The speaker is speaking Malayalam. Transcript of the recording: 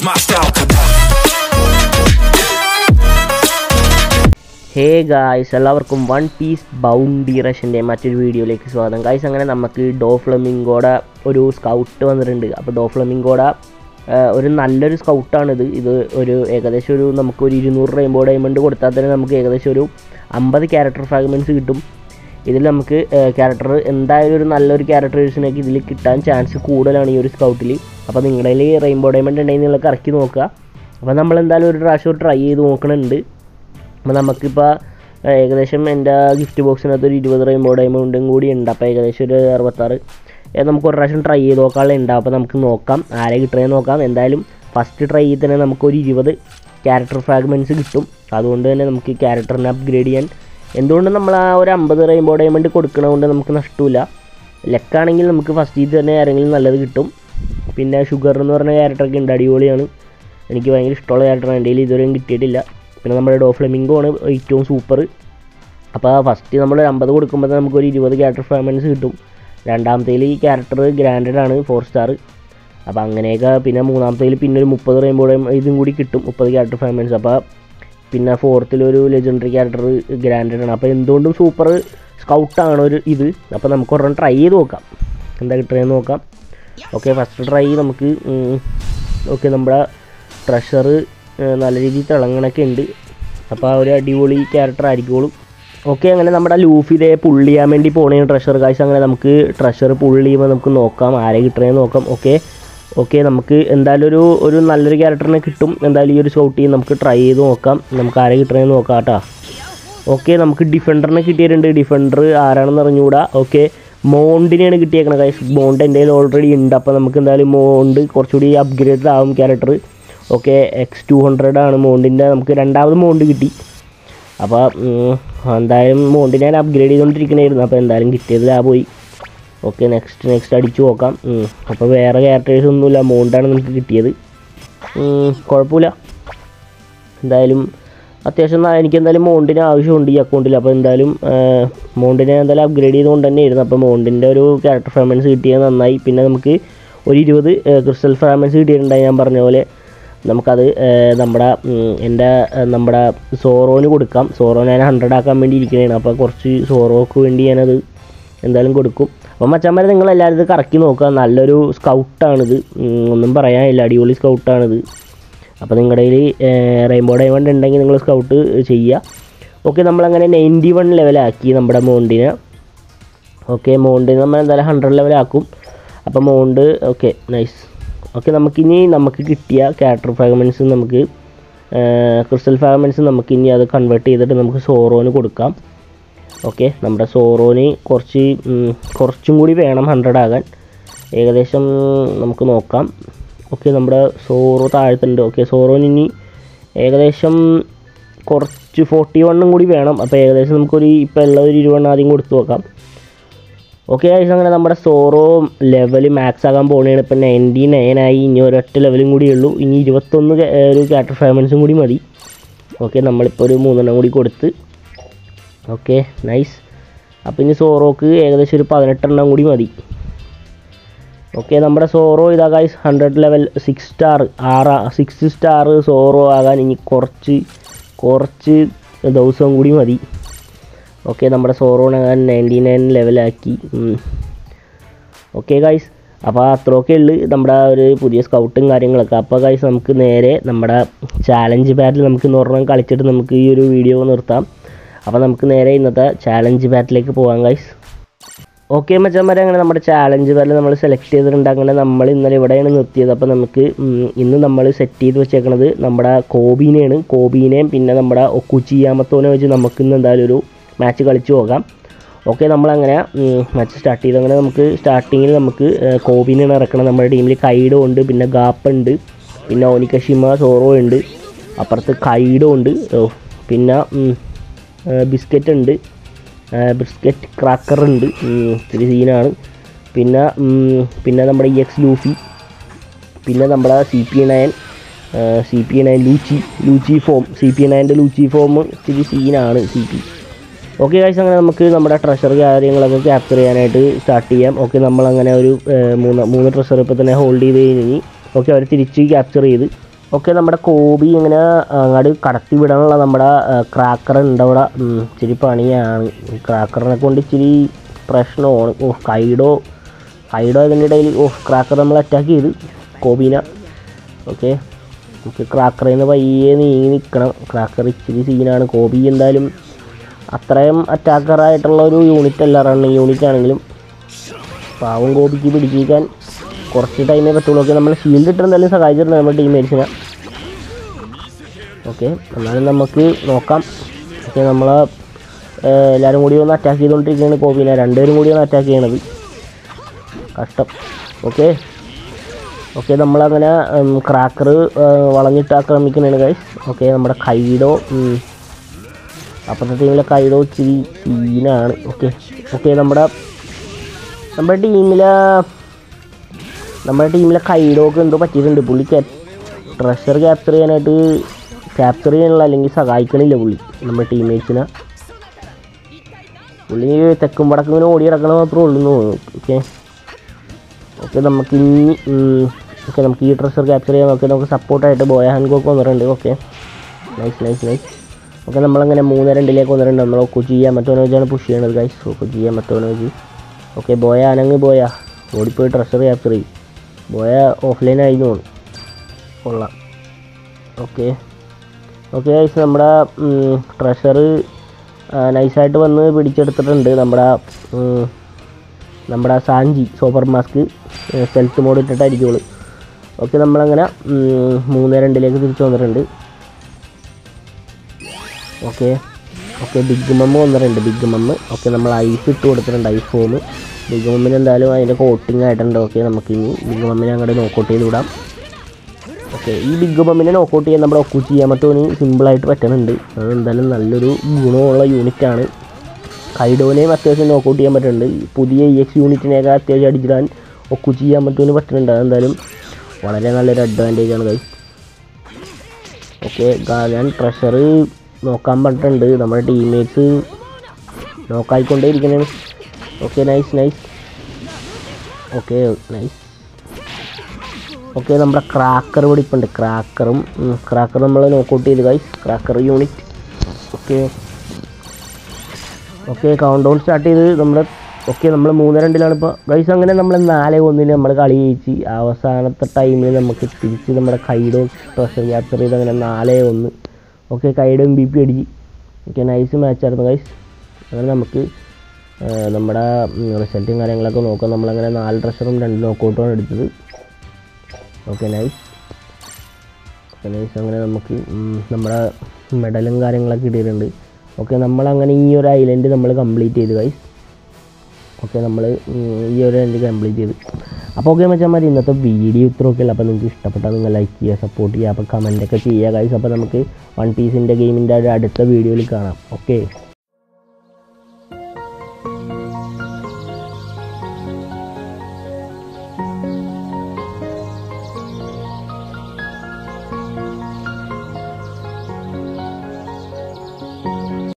my style. Come on. Hey guys എല്ലാവർക്കും വൺ പീസ് ബൗണ്ടി റഷിൻ്റെ മറ്റൊരു വീഡിയോയിലേക്ക് സ്വാഗതം ഗായ്സ് അങ്ങനെ നമുക്ക് ഡോ ഫ്ലമിങ്കോടെ ഒരു സ്കൗട്ട് വന്നിട്ടുണ്ട് അപ്പോൾ ഡോ ഫ്ലമിങ്കോടെ ഒരു നല്ലൊരു സ്കൗട്ടാണിത് ഇത് ഒരു ഏകദേശം ഒരു നമുക്ക് ഒരു ഇരുന്നൂറ് റെയിൻബോ ഡയമണ്ട് കൊടുത്താൽ തന്നെ നമുക്ക് ഏകദേശം ഒരു അമ്പത് ക്യാരക്ടർ ഫ്രാഗ്മെൻറ്റ്സ് കിട്ടും ഇതിൽ നമുക്ക് ക്യാരക്ടർ എന്തായാലും ഒരു നല്ലൊരു ക്യാരക്ടേഴ്സിനൊക്കെ ഇതിൽ കിട്ടാൻ ചാൻസ് കൂടുതലാണ് ഈ ഒരു സ്കൗട്ടിൽ അപ്പോൾ നിങ്ങളുടെ കയ്യിൽ റെയിൻബോ ഡയമണ്ട് ഉണ്ടെങ്കിൽ നിങ്ങൾ കറക്കി നോക്കുക അപ്പോൾ നമ്മൾ എന്തായാലും ഒരു പ്രാവശ്യം ട്രൈ ചെയ്ത് നോക്കണുണ്ട് അപ്പോൾ നമുക്കിപ്പോൾ ഏകദേശം എൻ്റെ ഗിഫ്റ്റ് ബോക്സിനകത്ത് ഒരു ഇരുപത് റെയിൻബോ ഡയമണ്ടും കൂടി ഉണ്ട് അപ്പോൾ ഏകദേശം ഒരു അറുപത്താറ് ഏ, നമുക്ക് ഒരു പ്രാവശ്യം ട്രൈ ചെയ്ത് നോക്കാനുള്ള ഉണ്ട് അപ്പോൾ നമുക്ക് നോക്കാം ആരെ കിട്ടണമെന്ന് നോക്കാം എന്തായാലും ഫസ്റ്റ് ട്രൈ ചെയ്ത് തന്നെ നമുക്ക് ഒരു ഇരുപത് ക്യാരക്ടർ ഫ്രാഗ്മെൻറ്റ്സ് കിട്ടും അതുകൊണ്ട് തന്നെ നമുക്ക് ക്യാരക്ടറിനെ അപ്ഗ്രേഡ് ചെയ്യാൻ എന്തുകൊണ്ട് നമ്മൾ ആ ഒരു അമ്പത് റെയിൻബോ ഡയമണ്ട് കൊടുക്കണതുകൊണ്ട് നമുക്ക് നഷ്ടമില്ല ലെക്കാണെങ്കിൽ നമുക്ക് ഫസ്റ്റ് ഇത് തന്നെ ആരെങ്കിലും നല്ലത് കിട്ടും പിന്നെ ഷുഗർ എന്ന് പറഞ്ഞ ക്യാരക്ടറൊക്കെ ഉണ്ട് അടിപൊളിയാണ് എനിക്ക് ഭയങ്കര ഇഷ്ടമുള്ള ക്യാരക്ടറാണ് എൻ്റെ കയ്യിൽ ഇതുവരെയും കിട്ടിയിട്ടില്ല പിന്നെ നമ്മുടെ ഡോ ഫ്ലെമിംഗോ ആണ് ഏറ്റവും സൂപ്പർ അപ്പോൾ ഫസ്റ്റ് നമ്മൾ ഒരു അമ്പത് കൊടുക്കുമ്പോൾ തന്നെ നമുക്കൊരു ഇരുപത് ക്യാരക്ടർ ഫ്രാഗ്മെൻറ്റ്സ് കിട്ടും രണ്ടാമത്തേൽ ഈ ക്യാരക്ടർ ഗ്രാൻഡഡ് ആണ് ഫോർ സ്റ്റാർ അപ്പോൾ അങ്ങനെയൊക്കെ പിന്നെ മൂന്നാമത്തേൽ പിന്നെ ഒരു മുപ്പത് റെയിൻബോയും ഇതും കൂടി കിട്ടും മുപ്പത് ക്യാരക്ടർ ഫ്രാഗ്മെൻറ്റ്സ് അപ്പോൾ പിന്നെ ഫോർത്തിലൊരു ലെജൻഡറി ക്യാരക്ടർ ഗ്രാൻഡഡ് ആണ് അപ്പോൾ എന്തുകൊണ്ടും സൂപ്പർ സ്കൗട്ടാണ് ഒരു ഇത് അപ്പോൾ നമുക്ക് ഒരെണ്ണം ട്രൈ ചെയ്ത് നോക്കാം എന്താ കിട്ടുന്നതെന്ന് നോക്കാം ഓക്കെ ഫസ്റ്റ് ട്രൈ നമുക്ക് ഓക്കെ നമ്മുടെ ട്രഷർ നല്ല രീതിയിൽ തിളങ്ങണൊക്കെ ഉണ്ട് അപ്പോൾ ആ ഒരു അടിപൊളി ക്യാരക്ടർ ആയിരിക്കുള്ളൂ ഓക്കെ അങ്ങനെ നമ്മുടെ ലൂഫ് ഇതേ പുള്ളി ചെയ്യാൻ വേണ്ടി പോണേ ട്രഷർ കാഴ്ച അങ്ങനെ നമുക്ക് ട്രഷർ പുള്ളി ചെയ്യുമ്പോൾ നമുക്ക് നോക്കാം ആരെ കിട്ടണേന്ന് നോക്കാം ഓക്കെ ഓക്കെ നമുക്ക് എന്തായാലും ഒരു ഒരു നല്ലൊരു ക്യാരക്ടറിനെ കിട്ടും എന്തായാലും ഈ ഒരു ഷോട്ട് ചെയ്ത് നമുക്ക് ട്രൈ ചെയ്ത് നോക്കാം നമുക്ക് ആരെ കിട്ടണേന്ന് നോക്കാം കേട്ടോ ഓക്കെ നമുക്ക് ഡിഫൻഡറിനെ കിട്ടിയിട്ടുണ്ട് ഡിഫൻഡർ ആരാണെന്ന് അറിഞ്ഞുകൂടാ ഓക്കെ മോണ്ടിനെയാണ് കിട്ടിയേക്കണത് ഗൈസ് മോണ്ട് എൻ്റെ കയ്യിൽ ഓൾറെഡി ഉണ്ട് അപ്പോൾ നമുക്ക് എന്തായാലും മോണ്ട് കുറച്ചുകൂടി അപ്ഗ്രേഡ് ആവും character okay X two hundred ആണ് മോണ്ടിൻ്റെ നമുക്ക് രണ്ടാമത് മോണ്ട് കിട്ടി അപ്പോൾ ഉം, എന്തായാലും മോണ്ടിനെ ഞാൻ അപ്ഗ്രേഡ് ചെയ്തുകൊണ്ടിരിക്കണമായിരുന്നു അപ്പോൾ എന്തായാലും കിട്ടിയത് ആ പോയി ഓക്കെ നെക്സ്റ്റ് നെക്സ്റ്റ് അടിച്ചു നോക്കാം ഉം, അപ്പോൾ വേറെ ക്യാരക്ടേഴ്സ് ഒന്നുമില്ല മോണ്ടാണ് നമുക്ക് കിട്ടിയത് ഉം, കുഴപ്പമില്ല എന്തായാലും അത്യാവശ്യം ന- എനിക്ക് എന്തായാലും മോണ്ടിന് ആവശ്യമുണ്ട് ഈ അക്കൗണ്ടിൽ അപ്പോൾ എന്തായാലും ആ, മോണ്ടിനെ എന്തായാലും അപ്ഗ്രേഡ് ചെയ്തുകൊണ്ട് തന്നെയായിരുന്നു അപ്പോൾ മോണ്ടിൻ്റെ ഒരു ക്യാരക്ടർ ഫ്രാഗ്മെൻറ്റ്സ് കിട്ടിയത് നന്നായി പിന്നെ നമുക്ക് ഒരു ഇരുപത് ക്രിസ്റ്റൽ ഫ്രാഗ്മെൻറ്റ്സ് കിട്ടിയിട്ടുണ്ടായി ഞാൻ പറഞ്ഞ പോലെ നമുക്കത് ആ, നമ്മുടെ ഉം, എൻ്റെ ആ, നമ്മുടെ സോറോന് കൊടുക്കാം സോറോ ഞാൻ ഹൺഡ്രഡ് ആക്കാൻ വേണ്ടി ഇരിക്കുന്നതാണ് അപ്പോൾ കുറച്ച് സോറോക്ക് വേണ്ടി ഞാനത് എന്തായാലും കൊടുക്കും അപ്പോൾ മച്ചന്മാരെ നിങ്ങൾ എല്ലാവരും ഇത് കറക്കി നോക്കുക നല്ലൊരു സ്കൗട്ടാണിത് ഉം, ഒന്നും പറയാനില്ല അടിപൊളി സ്കൗട്ടാണിത് അപ്പോൾ നിങ്ങളുടെ കയ്യിൽ റെയിൻബോ ഡയമണ്ട് ഉണ്ടെങ്കിൽ നിങ്ങൾ സ്കൗട്ട് ചെയ്യുക ഓക്കെ നമ്മളങ്ങനെ നയൻറ്റി വൺ ലെവലാക്കി നമ്മുടെ മോണ്ടിനെ ഓക്കെ മോണ്ടിനെ നമ്മൾ എന്തായാലും ഹൺഡ്രഡ് ലെവലാക്കും അപ്പോൾ മോണ്ട് ഓക്കെ നൈസ് ഓക്കെ നമുക്കിനി നമുക്ക് കിട്ടിയ ക്യാരക്ടർ ഫ്രാഗ്മെൻറ്റ്സ് നമുക്ക് ക്രിസ്റ്റൽ ഫ്രാഗ്മെൻറ്റ്സ് നമുക്ക് ഇനി അത് കൺവേർട്ട് ചെയ്തിട്ട് നമുക്ക് സോറോന് കൊടുക്കാം ഓക്കെ നമ്മുടെ സോറോന് കുറച്ച് ഉം, കുറച്ചും കൂടി വേണം ഹൺഡ്രഡ് ആകാൻ ഏകദേശം നമുക്ക് നോക്കാം ഓക്കെ നമ്മുടെ സോറോ താഴത്തുണ്ട് ഓക്കെ സോറോന് ഇനി ഏകദേശം കുറച്ച് ഫോർട്ടി വണ്ണും കൂടി വേണം അപ്പോൾ ഏകദേശം നമുക്കൊരു ഇപ്പോൾ ഉള്ള ഒരു ഇരുപണ്ണം ആദ്യം കൊടുത്തു നോക്കാം ഓക്കെ ഗൈസ് അങ്ങനെ നമ്മുടെ സോറോ ലെവൽ മാക്സ് ആകാൻ പോവുകയാണ് ഇപ്പം നയൻറ്റി നയൻ ആയി ഇനി ഒരൊറ്റ ലെവലും കൂടി ഉള്ളൂ ഇനി ഇരുപത്തൊന്ന് ക- ഏ, ഒരു ക്യാരക്ടർ ഫാമൻസും കൂടി മതി ഓക്കെ നമ്മളിപ്പോൾ ഒരു മൂന്നെണ്ണം കൂടി കൊടുത്ത് ഓക്കെ നൈസ് അപ്പോൾ ഇനി സോറോക്ക് ഏകദേശം ഒരു പതിനെട്ടെണ്ണം കൂടി മതി ഓക്കെ നമ്മുടെ സോറോ ഇതാ guys hundred level six star ആറ് സിക്സ് സ്റ്റാർ സോറോ ആകാൻ ഇനി കുറച്ച് കുറച്ച് ദിവസം കൂടി മതി ഓക്കെ നമ്മുടെ സോറോണാകാൻ നയൻറ്റി നയൻ ലെവലാക്കി ഓക്കെ ഗൈസ് അപ്പോൾ അത്രയൊക്കെ ഉള്ളു നമ്മുടെ ആ ഒരു പുതിയ സ്കൗട്ടും കാര്യങ്ങളൊക്കെ അപ്പോൾ ഗൈസ് നമുക്ക് നേരെ നമ്മുടെ ചാലഞ്ച് ബാറ്റിൽ നമുക്ക് ഇന്ന് ഒരെണ്ണം കളിച്ചിട്ട് നമുക്ക് ഈ ഒരു വീഡിയോ നിർത്താം അപ്പോൾ നമുക്ക് നേരെ ഇന്നത്തെ ചാലഞ്ച് ബാറ്റിലേക്ക് പോകാം ഗൈസ് ഓക്കെ മച്ചന്മാരെ അങ്ങനെ നമ്മുടെ ചാലഞ്ച് ബാറ്റിൽ നമ്മൾ സെലക്ട് ചെയ്തിട്ടുണ്ട് അങ്ങനെ നമ്മൾ ഇന്നലെ ഇവിടെയാണ് നിർത്തിയത് അപ്പോൾ നമുക്ക് ഉം, ഇന്ന് നമ്മൾ സെറ്റ് ചെയ്ത് വെച്ചേക്കണത് നമ്മുടെ കോബീനെയാണ് കോബീനെയും പിന്നെ നമ്മുടെ ഒക്കുച്ചിയാമത്തോനെ വെച്ച് നമുക്ക് ഇന്ന് എന്തായാലും ഒരു മാച്ച് കളിച്ചു പോകാം ഓക്കെ നമ്മളങ്ങനെ മാച്ച് സ്റ്റാർട്ട് ചെയ്തു അങ്ങനെ നമുക്ക് സ്റ്റാർട്ടിങ്ങിൽ നമുക്ക് ഏഹ്, കോബീനെയാണ് ഇറക്കണം നമ്മുടെ ടീമിൽ കൈഡോ ഉണ്ട് പിന്നെ ഗാപ്പ് ഉണ്ട് പിന്നെ ഓനിക്കഷിമ സോറോ ഉണ്ട് അപ്പുറത്ത് കൈഡോ ഉണ്ട് ഓ, പിന്നെ ഉം, ഏഹ്, ബിസ്ക്കറ്റ് ഉണ്ട് ബിസ്ക്കറ്റ് ക്രാക്കർ ഉണ്ട് ഉം, ഇത്തിരി സീനാണ് പിന്നെ ഉം, പിന്നെ നമ്മുടെ ഇ എക്സ് ലൂഫി പിന്നെ നമ്മുടെ C P nine C P nine Lucci Lucci form C P നയൻ്റെ ലൂച്ചി ഫോം ഇത്തിരി സീനാണ് സി പി ഓക്കെ കാഴ്ച അങ്ങനെ നമുക്ക് നമ്മുടെ ട്രഷർ കാര്യങ്ങളൊക്കെ ക്യാപ്ചർ ചെയ്യാനായിട്ട് സ്റ്റാർട്ട് ചെയ്യാം ഓക്കെ നമ്മളങ്ങനെ ഒരു ഏഹ്, മൂന്ന് മൂന്ന് ട്രഷർ ഇപ്പോൾ തന്നെ ഹോൾഡ് ചെയ്ത് കഴിഞ്ഞ് ഓക്കെ അവർ തിരിച്ച് ക്യാപ്ചർ ചെയ്ത് ഓക്കെ നമ്മുടെ കോബി ഇങ്ങനെ അങ്ങോട്ട് കടത്തി വിടാനുള്ള നമ്മുടെ ക്രാക്കർ ഉണ്ട് അവിടെ ഉം, ഇച്ചിരി പണിയാണ് ക്രാക്കറിനെ കൊണ്ട് ഇച്ചിരി പ്രശ്നമാണ് ഓ കൈഡോ കൈഡോ ഇതിൻ്റെ ഇടയിൽ ഓ ക്രാക്കർ നമ്മൾ അറ്റാക്ക് ചെയ്ത് കോബീനെ ഓക്കെ നമുക്ക് ക്രാക്കറിൽ നിന്ന് പയ്യെ നീങ്ങി നിൽക്കണം ക്രാക്കർ ഇച്ചിരി സീനാണ് കോബി എന്തായാലും അത്രയും അറ്റാക്കറായിട്ടുള്ള ഒരു യൂണിറ്റ് അല്ല റണ്ണിങ് യൂണിറ്റ് ആണെങ്കിലും പാവം കോപിക്ക് പിടിക്കാൻ കുറച്ച് ടൈമേ പറ്റുള്ളൂ ഓക്കെ നമ്മൾ ഷീൽഡ് ഇട്ട് എന്തായാലും സഹായിച്ചിട്ടുണ്ട് നമ്മുടെ ടീമേറ്റ്സിനെ ഓക്കെ എന്നാലും നമുക്ക് നോക്കാം ഓക്കെ നമ്മൾ എല്ലാവരും കൂടി ഒന്ന് അറ്റാക്ക് ചെയ്തുകൊണ്ടിരിക്കുകയാണ് കോപിനെ രണ്ടുപേരും കൂടി ഒന്ന് അറ്റാക്ക് ചെയ്യണത് കഷ്ടം ഓക്കെ ഓക്കെ നമ്മളങ്ങനെ ക്രാക്കർ വളഞ്ഞിട്ട് ആക്രമിക്കുന്നതാണ് ഗൈസ് ഓക്കെ നമ്മുടെ കൈഡോ ഉം, അപ്പുറത്തെ ടീമിലെ കൈഡോ ഇച്ചിരി സീനാണ് ഓക്കെ ഓക്കെ നമ്മുടെ നമ്മുടെ ടീമിലെ നമ്മുടെ ടീമിലെ കൈഡോക്ക് എന്തോ പറ്റിയിട്ടുണ്ട് പുള്ളി ട്രഷർ ക്യാപ്ചർ ചെയ്യാനായിട്ട് ക്യാപ്ചർ ചെയ്യാനുള്ള അല്ലെങ്കിൽ സഹായിക്കണില്ല പുള്ളി നമ്മുടെ ടീമേറ്റ്സിനെ പുള്ളി തെക്കും വടക്കും ഇങ്ങനെ ഓടി കിടക്കണ മാത്രമേ ഉള്ളൂ എന്ന് തോന്നുന്നു ഓക്കെ ഓക്കെ നമുക്ക് ഇനി ഓക്കെ നമുക്ക് ഈ ട്രഷർ ക്യാപ്ചർ ചെയ്യാൻ നോക്കി നമുക്ക് സപ്പോർട്ടായിട്ട് ബോയ ഹാൻഗോക്ക് വന്നിട്ടുണ്ട് okay nice nice nice okay നമ്മളങ്ങനെ മൂന്ന് രണ്ടിലേക്ക് വന്നിട്ടുണ്ട് നമ്മൾ കൊച്ചിയ മറ്റോനെ വെച്ചാണ് പുഷ് ചെയ്യണത് ഗൈസ് കൊച്ചിയ മറ്റോനെ വെച്ച് ഓക്കെ ബോയ അനങ്ങ് ബോയ ഓടിപ്പോയി ട്രഷർ ക്യാപ്ചർ ചെയ്യും ബോയ ഓഫ്ലൈൻ ആയി തോന്നുന്നു കൊള്ളാം ഓക്കെ ഓക്കെ ഗൈസ് നമ്മുടെ ട്രഷർ നൈസായിട്ട് വന്ന് പിടിച്ചെടുത്തിട്ടുണ്ട് നമ്മുടെ ഉം, നമ്മുടെ Sanji super mask stealth mode ഇട്ടിട്ടായിരിക്കുള്ളൂ ഓക്കെ നമ്മളങ്ങനെ ഉം, മൂന്ന് രണ്ടിലേക്ക് തിരിച്ചു വന്നിട്ടുണ്ട് ഓക്കെ ഓക്കെ ബിഗ് മമ്മ് വന്നിട്ടുണ്ട് ബിഗ് മമ്മ് ഓക്കെ നമ്മൾ ഐസ് ഇട്ട് കൊടുത്തിട്ടുണ്ട് ഐസ് ഫോം ബിഗ് മമ്മിന് എന്തായാലും അതിൻ്റെ കോട്ടിങ് ആയിട്ടുണ്ട് ഓക്കെ നമുക്ക് ഇനി ബിഗ് മമ്മിനെ അങ്ങോട്ട് നോക്കൗട്ട് ചെയ്ത് വിടാം ഓക്കെ ഈ ബിഗ് മമ്മിനെ നോക്കൗട്ട് ചെയ്യാൻ നമ്മുടെ ഒക്കുച്ച് ചെയ്യാൻ പറ്റുമെന്ന് സിമ്പിളായിട്ട് പറ്റുന്നുണ്ട് അത് എന്തായാലും നല്ലൊരു ഗുണമുള്ള യൂണിറ്റാണ് കൈഡോനെയും അത്യാവശ്യം നോക്കൗട്ട് ചെയ്യാൻ പറ്റുന്നുണ്ട് ഈ പുതിയ ഇ എക്സ് യൂണിറ്റിനെയൊക്കെ അത്യാവശ്യം അടിച്ചിടാൻ ഒക്കുച്ച് ചെയ്യാൻ പറ്റുമെന്ന് പറ്റുന്നുണ്ട് അതെന്തായാലും വളരെ നല്ലൊരു അഡ്വാൻറ്റേജ് ആണ് കൈ ഓക്കെ ഞാൻ ട്രഷർ നോക്കാൻ പറഞ്ഞിട്ടുണ്ട് നമ്മുടെ ടീംമേറ്റ്സ് നോക്കായിക്കൊണ്ടേ ഇരിക്കണേ okay nice nice okay nice okay നമ്മുടെ ക്രാക്കർ ഇവിടെ ഇപ്പം ഉണ്ട് ക്രാക്കറും ക്രാക്കർ നമ്മൾ നോക്കൗട്ട് ചെയ്ത് guys Cracker unit okay okay countdown start ചെയ്ത് നമ്മൾ ഓക്കെ നമ്മൾ മൂന്ന് രണ്ടിലാണ് ഇപ്പോൾ ഗൈസ് അങ്ങനെ നമ്മൾ നാല് ഒന്നിന് നമ്മൾ കളി ജയിച്ച് അവസാനത്തെ ടൈമിൽ നമുക്ക് തിരിച്ച് നമ്മുടെ കൈഡോ പ്രഷർ ക്യാപ്ചർ ചെയ്ത് അങ്ങനെ നാല് ഒന്ന് okay Kaido M B P അടിച്ച് ഓക്കെ നൈസ് മാച്ചായിരുന്നു ഗൈസ് അങ്ങനെ നമുക്ക് ആ, നമ്മുടെ റിസൾട്ടും കാര്യങ്ങളൊക്കെ നോക്കാം നമ്മളങ്ങനെ നാല് ട്രഷറും രണ്ട് നോക്കൗട്ടുമാണ് എടുത്തത് ഓക്കെ നൈസ് ഓക്കെ നൈസ് അങ്ങനെ നമുക്ക് ഉം, നമ്മുടെ മെഡലും കാര്യങ്ങളൊക്കെ കിട്ടിയിട്ടുണ്ട് ഓക്കെ നമ്മളങ്ങനെ ഈ ഒരു ഐലൻഡ് നമ്മൾ കംപ്ലീറ്റ് ചെയ്തു ഗൈസ് ഓക്കെ നമ്മൾ ഈ ഒരു ഐലൻഡ് കംപ്ലീറ്റ് ചെയ്തു അപ്പോൾ ഓക്കെ മച്ചാൽ മതി ഇന്നത്തെ വീഡിയോ ഇത്രയൊക്കെ ഉള്ളൂ അപ്പോൾ നിങ്ങൾക്ക് ഇഷ്ടപ്പെട്ടാൽ നിങ്ങൾ ലൈക്ക് ചെയ്യുക സപ്പോർട്ട് ചെയ്യുക അപ്പോൾ കമൻറ്റൊക്കെ ചെയ്യുക ഗൈസ് അപ്പോൾ നമുക്ക് വൺ പീസിൻ്റെ ഗെയിമിൻ്റെ ഒരു അടുത്ത വീഡിയോയിൽ കാണാം ഓക്കെ